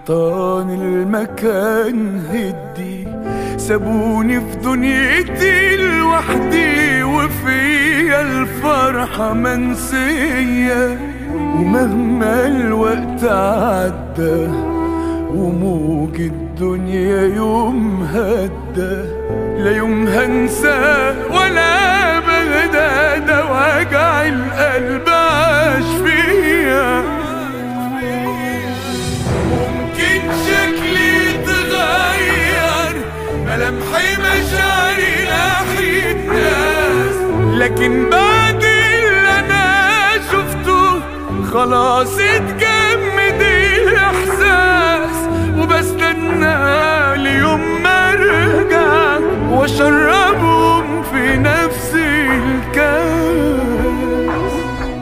حيطان المكان هدي سابوني في دنيتي لوحدي وفيا الفرحة منسية ومهما الوقت عدى وموج الدنيا يوم هدى لا يوم هنسى ولا بغدى ده وجع القلب عاش فيا ممكن شكلي يتغير ملامحي مشاعري ناحية ناس لكن بعد اللي انا شفته خلاص اتجمد الاحساس وبستنى ليوم ما ارجع واشربهم في نفس الكاس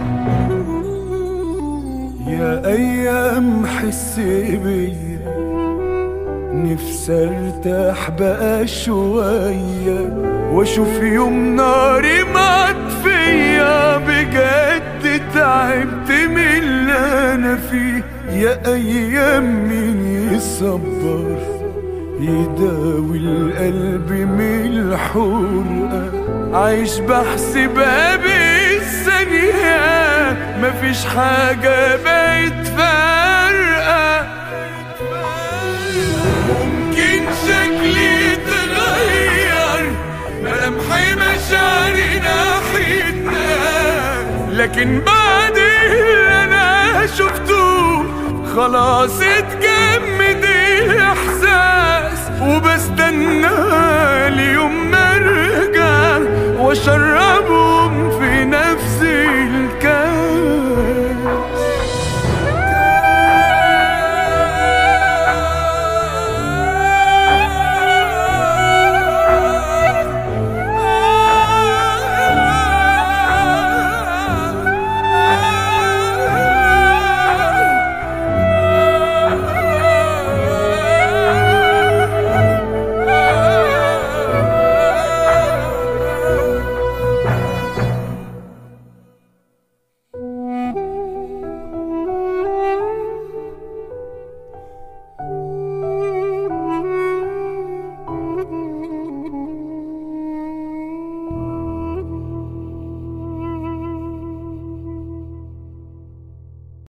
يا ايام حس بيا نفسي ارتاح بقى شوية واشوف يوم ناري مطفية بجد تعبت من اللي انا فيه يا ايام مين يصبر يداوي القلب من الحرقة عايش بحسبها بالثانية مفيش حاجة بقت فارقة ممكن شكلي يتغير ملامحي مشاعري ناحيتنا لكن بعد اللي انا شفته خلاص اتجمد الاحساس وبستنى ليوم ما ارجع واشربه